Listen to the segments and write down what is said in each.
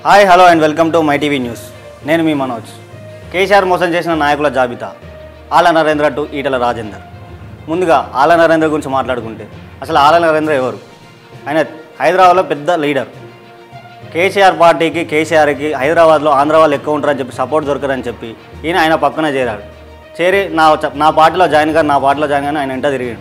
hi hello and welcome to my TV news నేను మీ మనోజ్ కేసీఆర్ మోసం చేసిన నాయకుల జాబితా ఆల నరేంద్ర టు ఈటల రాజేందర్ ముందుగా ఆల నరేంద్ర గురించి మాట్లాడుకుంటే అసలు ఆల నరేంద్ర ఎవరు ఆయన హైదరాబాద్లో పెద్ద లీడర్ కేసీఆర్ పార్టీకి కేసీఆర్కి హైదరాబాద్లో ఆంధ్ర వాళ్ళు ఎక్కువ ఉంటారని చెప్పి సపోర్ట్ దొరకరని చెప్పి ఈయన ఆయన పక్కన చేరాడు చేరి నా నా పార్టీలో జాయిన్ కానీ నా పార్టీలో జాయిన్ కానీ ఆయన వెంట తిరిగాడు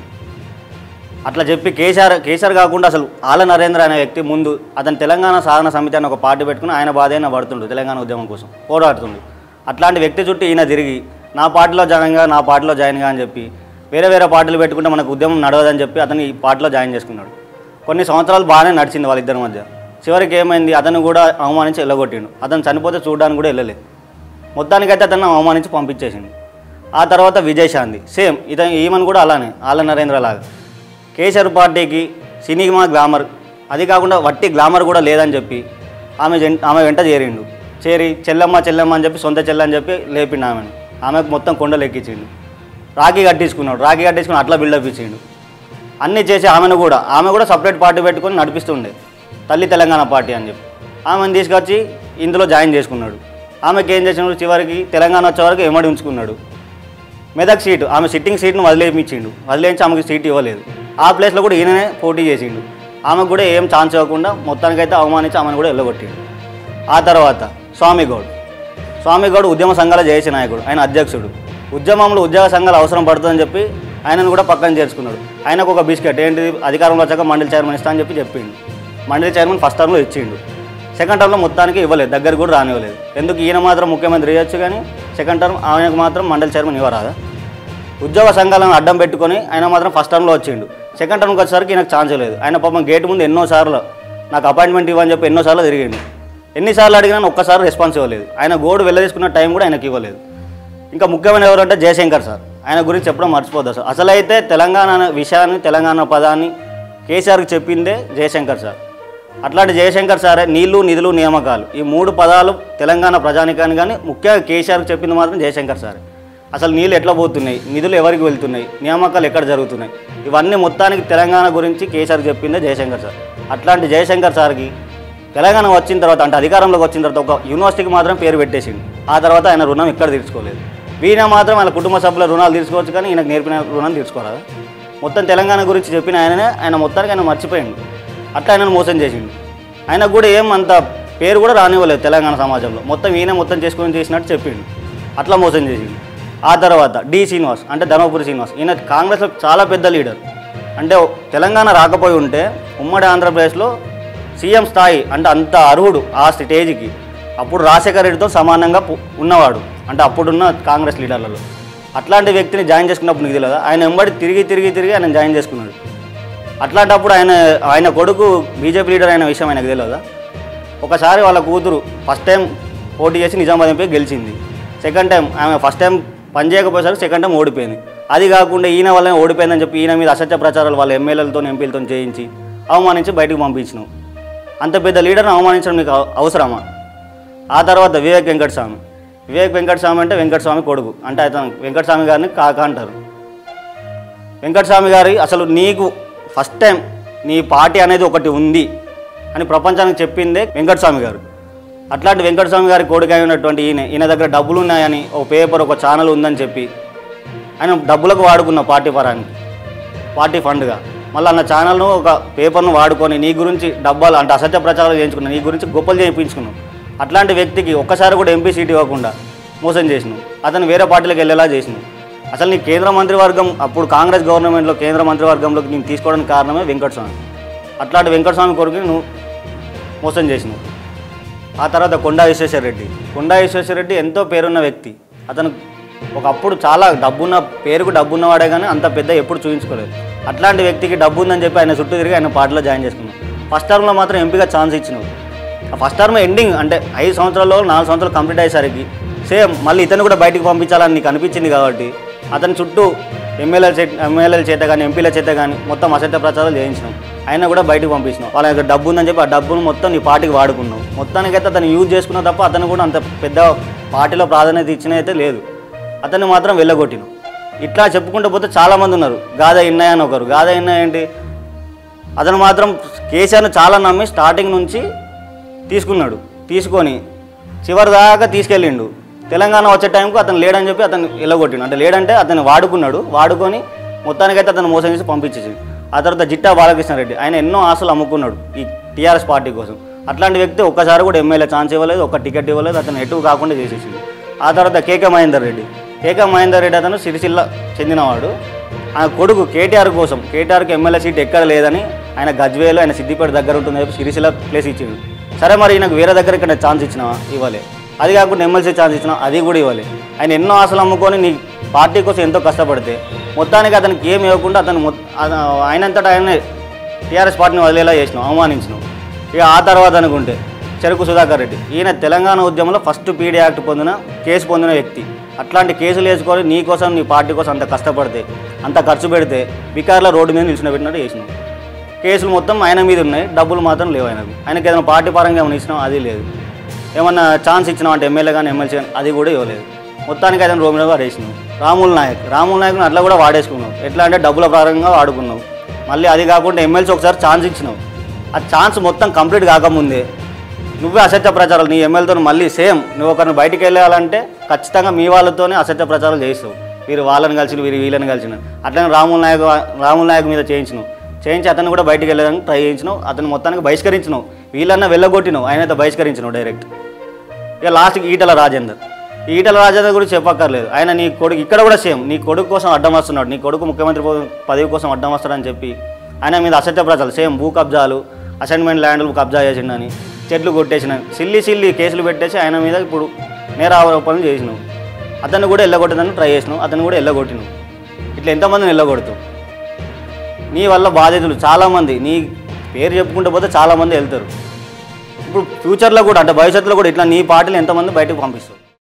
అట్లా చెప్పి కేసీఆర్ కేసీఆర్ కాకుండా అసలు ఆల నరేంద్ర అనే వ్యక్తి ముందు అతను తెలంగాణ సాధన సమితి అని ఒక పార్టీ పెట్టుకుని ఆయన బాధ అయినా పడుతుండు తెలంగాణ ఉద్యమం కోసం పోరాడుతుండు అట్లాంటి వ్యక్తి చుట్టూ ఈయన తిరిగి నా పార్టీలో జాయిన్ గా నా పార్టీలో జాయిన్ గా అని చెప్పి వేరే వేరే పార్టీలు పెట్టుకుంటే మనకు ఉద్యమం నడవదని చెప్పి అతను ఈ పార్టీలో జాయిన్ చేసుకున్నాడు కొన్ని సంవత్సరాలు బాగానే నడిచింది వాళ్ళిద్దరి మధ్య చివరికి ఏమైంది అతను కూడా అవమానించి వెళ్ళగొట్టిండు అతను చనిపోతే చూడడానికి కూడా వెళ్ళలేదు మొత్తానికైతే అతను అవమానించి పంపించేసిండు ఆ తర్వాత విజయశాంతి సేమ్ ఇతను ఈమెను కూడా అలానే ఆల నరేంద్ర లాగా కేసీఆర్ పార్టీకి సినిమా గ్లామర్ అది కాకుండా వట్టి గ్లామర్ కూడా లేదని చెప్పి ఆమె జెన్- ఆమె వెంట చేరిండు చేరి చెల్లమ్మ చెల్లమ్మ అని చెప్పి సొంత చెల్ల అని చెప్పి లేపిండు ఆమెను ఆమెకు మొత్తం కొండలు ఎక్కించిండు రాఖీ కట్టించుకున్నాడు రాఖీ కట్టించుకుని అట్లా బిల్డప్ ఇచ్చిండు అన్నీ చేసి ఆమెను కూడా ఆమె కూడా సపరేట్ పార్టీ పెట్టుకొని నడిపిస్తుండే తల్లి తెలంగాణ పార్టీ అని చెప్పి ఆమెను తీసుకొచ్చి ఇందులో జాయిన్ చేసుకున్నాడు ఆమెకి ఏం చేసినాడు చివరికి తెలంగాణ వచ్చే వరకు ఎమ్మడి ఉంచుకున్నాడు మెదక్ సీటు ఆమె సిట్టింగ్ సీట్ను వదిలేపించిండు వదిలేంచి ఆమెకి సీట్ ఇవ్వలేదు ఆ ప్లేస్లో కూడా ఈయననే పోటీ చేసిండు ఆమెకు కూడా ఏం ఛాన్స్ ఇవ్వకుండా మొత్తానికైతే అవమానించి ఆమెను కూడా వెళ్ళగొట్టిండు ఆ తర్వాత స్వామిగౌడ్ స్వామిగౌడ్ ఉద్యమ సంఘాల జేఏసీ నాయకుడు ఆయన అధ్యక్షుడు ఉద్యమంలో ఉద్యోగ సంఘాలు అవసరం పడుతుందని చెప్పి ఆయనను కూడా పక్కన చేర్చుకున్నాడు ఆయనకు ఒక బిస్కెట్ ఏంటి అధికారంలో వచ్చాక మండలి చైర్మన్ ఇస్తా అని చెప్పి చెప్పిండు మండలి చైర్మన్ ఫస్ట్ టర్మ్లో ఇచ్చిండు సెకండ్ టర్మ్లో మొత్తానికి ఇవ్వలేదు దగ్గర కూడా రానివ్వలేదు ఎందుకు ఈయన మాత్రం ముఖ్యమంత్రి ఇవ్వచ్చు కానీ సెకండ్ టర్మ్ ఆయనకు మాత్రం మండలి చైర్మన్ ఇవ్వరాదా ఉద్యోగ సంఘాలను అడ్డం పెట్టుకొని ఆయన మాత్రం ఫస్ట్ టర్మ్లో వచ్చిండు సెకండ్ టర్మ్కి వచ్చేసరికి ఈయనకు ఛాన్స్ లేదు ఆయన పాపం గేట్ ముందు ఎన్నోసార్లు నాకు అపాయింట్మెంట్ ఇవ్వని చెప్పి ఎన్నోసార్లు తిరిగిండు ఎన్నిసార్లు అడిగినా ఒక్కసారి రెస్పాన్స్ ఇవ్వలేదు ఆయన గోడు వెళ్ళదీసుకున్న టైం కూడా ఆయనకి ఇవ్వలేదు ఇంకా ముఖ్యమైన ఎవరంటే జయశంకర్ సార్ ఆయన గురించి చెప్పడం మర్చిపోద్దు అసలు అసలైతే తెలంగాణ అనే విషయాన్ని తెలంగాణ పదాన్ని కేసీఆర్కి చెప్పిందే జయశంకర్ సార్ అట్లాంటి జయశంకర్ సారే నీళ్లు నిధులు నియామకాలు ఈ మూడు పదాలు తెలంగాణ ప్రజానికాన్ని కానీ ముఖ్యంగా కేసీఆర్కి చెప్పింది మాత్రం జయశంకర్ సార్ అసలు నీళ్ళు ఎట్లా పోతున్నాయి నిధులు ఎవరికి వెళ్తున్నాయి నియామకాలు ఎక్కడ జరుగుతున్నాయి ఇవన్నీ మొత్తానికి తెలంగాణ గురించి కేసీఆర్ చెప్పిందే జయశంకర్ సార్ అట్లాంటి జయశంకర్ సార్కి తెలంగాణ వచ్చిన తర్వాత అంటే అధికారంలోకి వచ్చిన తర్వాత ఒక యూనివర్సిటీకి మాత్రం పేరు పెట్టేసిండు ఆ తర్వాత ఆయన రుణం ఎక్కడ తీర్చుకోలేదు వీణ మాత్రం ఆయన కుటుంబ సభ్యుల రుణాలు తీర్చుకోవచ్చు కానీ ఈయనకు నేర్పిన రుణం తీర్చుకోరాదు మొత్తం తెలంగాణ గురించి చెప్పిన ఆయననే ఆయన మొత్తానికి ఆయన మర్చిపోయిండు అట్లా ఆయనను మోసం చేసిండు ఆయనకు కూడా ఏం అంత పేరు కూడా రానివ్వలేదు తెలంగాణ సమాజంలో మొత్తం ఈయన మొత్తం చేసుకొని చేసినట్టు చెప్పిండు అట్లా మోసం చేసిండు ఆ తర్వాత డి శ్రీనివాస్ అంటే ధర్మపురి శ్రీనివాస్ ఈయన కాంగ్రెస్లో చాలా పెద్ద లీడర్ అంటే తెలంగాణ రాకపోయి ఉంటే ఉమ్మడి ఆంధ్రప్రదేశ్లో సీఎం స్థాయి అంటే అంత అర్హుడు ఆ స్టేజ్కి అప్పుడు రాజశేఖర రెడ్డితో సమానంగా పు- ఉన్నవాడు అంటే అప్పుడున్న కాంగ్రెస్ లీడర్లలో అట్లాంటి వ్యక్తిని జాయిన్ చేసుకున్నప్పుడు నీకు తెలియదా ఆయన వెంబడి తిరిగి తిరిగి తిరిగి ఆయన జాయిన్ చేసుకున్నాడు అట్లాంటప్పుడు ఆయన ఆయన కొడుకు బీజేపీ లీడర్ అయిన విషయం ఆయనకు తెలియదా ఒకసారి వాళ్ళ కూతురు ఫస్ట్ టైం పోటీ చేసి నిజామాబాద్ ఎంపీ గెలిచింది సెకండ్ టైం ఆమె ఫస్ట్ టైం పని చేయకపోయేసరికి సెకండ్ టైం ఓడిపోయింది అది కాకుండా ఈయన వల్లనే ఓడిపోయిందని చెప్పి ఈయన మీద అసత్య ప్రచారాలు వాళ్ళ ఎమ్మెల్యేలతో ఎంపీలతో చేయించి అవమానించి బయటకు పంపించినావు అంత పెద్ద లీడర్ని అవమానించడం నీకు అవ- అవసరమా ఆ తర్వాత వివేక్ వెంకటస్వామి వివేక్ వెంకటస్వామి అంటే వెంకటస్వామి కొడుకు అంటే అతను వెంకటస్వామి గారిని కాక అంటారు వెంకటస్వామి గారి అసలు నీకు ఫస్ట్ టైం నీ పార్టీ అనేది ఒకటి ఉంది అని ప్రపంచానికి చెప్పిందే వెంకటస్వామి గారు అట్లాంటి వెంకటస్వామి గారి కొడుకు అయినటువంటి ఈయన ఈయన దగ్గర డబ్బులు ఉన్నాయని ఒక పేపర్ ఒక ఛానల్ ఉందని చెప్పి ఆయన డబ్బులకు వాడుకున్న పార్టీ పరానికి పార్టీ ఫండ్గా మళ్ళీ అన్న ఛానల్ను ఒక పేపర్ను వాడుకొని నీ గురించి డబ్బాలు అంటే అసత్య ప్రచారాలు చేయించుకున్నావు నీ గురించి గొప్పలు చేయించుకున్నావు అట్లాంటి వ్యక్తికి ఒక్కసారి కూడా ఎంపీ సీట్ ఇవ్వకుండా మోసం చేసినావు అతను వేరే పార్టీలకు వెళ్ళేలా చేసినావు అసలు నీ కేంద్ర మంత్రివర్గం అప్పుడు కాంగ్రెస్ గవర్నమెంట్లో కేంద్ర మంత్రివర్గంలోకి నేను తీసుకోవడానికి కారణమే వెంకటస్వామి అట్లాంటి వెంకటస్వామి కొడుకు నువ్వు మోసం చేసినావు ఆ తర్వాత కొండా విశ్వేశ్వరరెడ్డి కొండా విశ్వేశ్వరరెడ్డి ఎంతో పేరున్న వ్యక్తి అతను ఒకప్పుడు చాలా డబ్బున్న పేరుకు డబ్బున్నవాడే కానీ అంత పెద్ద ఎప్పుడు చూపించుకోలేదు అట్లాంటి వ్యక్తికి డబ్బు ఉందని చెప్పి ఆయన చుట్టూ తిరిగి ఆయన పార్టీలో జాయిన్ చేసుకున్నాం ఫస్ట్ టర్మ్లో మాత్రం ఎంపీగా ఛాన్స్ ఇచ్చినావు ఆ ఫస్ట్ టర్మ్ ఎండింగ్ అంటే ఐదు సంవత్సరాల్లో నాలుగు సంవత్సరాలు కంప్లీట్ అయ్యేసరికి సేమ్ మళ్ళీ ఇతను కూడా బయటికి పంపించాలని నీకు అనిపించింది కాబట్టి అతని చుట్టూ ఎమ్మెల్యేల చేత ఎమ్మెల్యేల చేత కానీ ఎంపీల చేత కానీ మొత్తం అసత్య ప్రచారాలు చేయించినాం ఆయన కూడా బయటకు పంపించినాం వాళ్ళ దగ్గర డబ్బు ఉందని చెప్పి ఆ డబ్బును మొత్తం నీ పార్టీకి వాడుకున్నావు మొత్తానికైతే అతను యూజ్ చేసుకున్న తప్ప అతను కూడా అంత పెద్ద పార్టీలో ప్రాధాన్యత ఇచ్చిన అయితే లేదు అతన్ని మాత్రం వెళ్ళగొట్టినావు ఇట్లా చెప్పుకుంటూ పోతే చాలామంది ఉన్నారు గాదా ఇన్నయ్య అని ఒకరు గాదా ఇన్నయ్య ఏంటి అతను మాత్రం కేసీఆర్ను చాలా నమ్మి స్టార్టింగ్ నుంచి తీసుకున్నాడు తీసుకొని చివరి దాకా తీసుకెళ్ళిండు తెలంగాణ వచ్చే టైంకు అతను లేడని చెప్పి అతను వెళ్ళగొట్టిండు అంటే లేడంటే అతను వాడుకున్నాడు వాడుకొని మొత్తానికైతే అతను మోసం చేసి పంపించేసింది ఆ తర్వాత జిట్టా బాలకృష్ణారెడ్డి ఆయన ఎన్నో ఆశలు అమ్ముకున్నాడు ఈ టీఆర్ఎస్ పార్టీ కోసం అట్లాంటి వ్యక్తి ఒక్కసారి కూడా ఎమ్మెల్యే ఛాన్స్ ఇవ్వలేదు ఒక్క టికెట్ ఇవ్వలేదు అతను ఎటు కాకుండా చేసేసింది ఆ తర్వాత కేకే మహేందర్ రెడ్డి కేకే మహేందర్ రెడ్డి అతను సిరిసిల్ల చెందినవాడు ఆయన కొడుకు కేటీఆర్ కోసం కేటీఆర్కి ఎమ్మెల్యే సీట్ ఎక్కడ లేదని ఆయన గజ్వేలు ఆయన సిద్దిపేట దగ్గర ఉంటుంది చెప్పి సిరిసిల్ల ప్లేస్ ఇచ్చిండు సరే మరి ఈయనకు వేరే దగ్గర ఇక్కడ ఛాన్స్ ఇచ్చినావా ఇవ్వలే అది కాకుండా ఎమ్మెల్సీ ఛాన్స్ ఇచ్చినా అది కూడా ఇవ్వాలి ఆయన ఎన్నో ఆశలు అమ్ముకొని నీ పార్టీ కోసం ఎంతో కష్టపడితే మొత్తానికి అతనికి ఏం ఇవ్వకుండా అతను మొత్- అత- ఆయనంతటా ఆయనే టీఆర్ఎస్ పార్టీని వదిలేలా చేసినావు అవమానించినావు ఇక ఆ తర్వాత అనుకుంటే చెరుకు సుధాకర్ రెడ్డి ఈయన తెలంగాణ ఉద్యమంలో ఫస్ట్ పీడీ యాక్ట్ పొందిన కేసు పొందిన వ్యక్తి అట్లాంటి కేసులు వేసుకొని నీ కోసం నీ పార్టీ కోసం అంత కష్టపడితే అంత ఖర్చు పెడితే బికార్లో రోడ్డు మీద నిలిచిన పెట్టినట్టు చేసినావు కేసులు మొత్తం ఆయన మీద ఉన్నాయి డబ్బులు మాత్రం లేవు ఆయనకు ఆయనకి ఏదైనా పార్టీ పరంగా ఏమైనా ఇచ్చినాం అది లేదు ఏమన్నా ఛాన్స్ ఇచ్చినాం అంటే ఎమ్మెల్యే కానీ ఎమ్మెల్సీ కానీ అది కూడా ఇవ్వలేదు మొత్తానికి ఆయన రోమిలో వాడేసినావు రాముల్ నాయక్ రాముల్ నాయక్ని అట్లా కూడా వాడేసుకున్నావు ఎట్లా అంటే డబ్బుల పరంగా వాడుకున్నావు మళ్ళీ అది కాకుండా ఎమ్మెల్సీ ఒకసారి ఛాన్స్ ఇచ్చినావు ఆ ఛాన్స్ మొత్తం కంప్లీట్ కాకముందే నువ్వే అసత్య ప్రచారాలు నీ ఎమ్మెల్యేతో మళ్ళీ సేమ్ నువ్వు ఒకరిని బయటికి వెళ్ళాలంటే ఖచ్చితంగా మీ వాళ్ళతోనే అసత్య ప్రచారాలు చేస్తావు వీరు వాళ్ళని కలిసిన వీరు వీళ్ళని కలిసిన అట్లనే రాముల్ నాయక్ రాముల్ నాయక్ మీద చేయించినావు చేయించి అతను కూడా బయటికి వెళ్ళడానికి ట్రై చేయించినావు అతను మొత్తానికి బహిష్కరించినావు వీళ్ళన్నా వెళ్ళగొట్టినావు ఆయనైతే బహిష్కరించినావు డైరెక్ట్ ఇక లాస్ట్కి ఈటల రాజేందర్ ఈ ఈటల రాజేందర్ గురించి చెప్పక్కర్లేదు ఆయన నీ కొడుకు ఇక్కడ కూడా సేమ్ నీ కొడుకు కోసం అడ్డం వస్తున్నాడు నీ కొడుకు ముఖ్యమంత్రి పదవి- పదవి కోసం అడ్డం వస్తాడని చెప్పి ఆయన మీద అసత్య ప్రచారాలు సేమ్ భూ కబ్జాలు అసైన్మెంట్ ల్యాండ్లు కబ్జా చేసిండని చెట్లు కొట్టేసిన సిల్లి సిల్లి కేసులు పెట్టేసి ఆయన మీద ఇప్పుడు నేర ఆరోపణలు చేసినావు అతన్ని కూడా వెళ్ళగొట్టదని ట్రై చేసినావు అతను కూడా వెళ్ళగొట్టినావు ఇట్లా ఎంతమందిని వెళ్ళగొడుతావు నీ వల్ల బాధితులు చాలామంది నీ పేరు చెప్పుకుంటూ పోతే చాలామంది వెళ్తారు ఇప్పుడు ఫ్యూచర్లో కూడా అంటే భవిష్యత్తులో కూడా ఇట్లా నీ పార్టీలు ఎంతమంది బయటకు పంపిస్తారు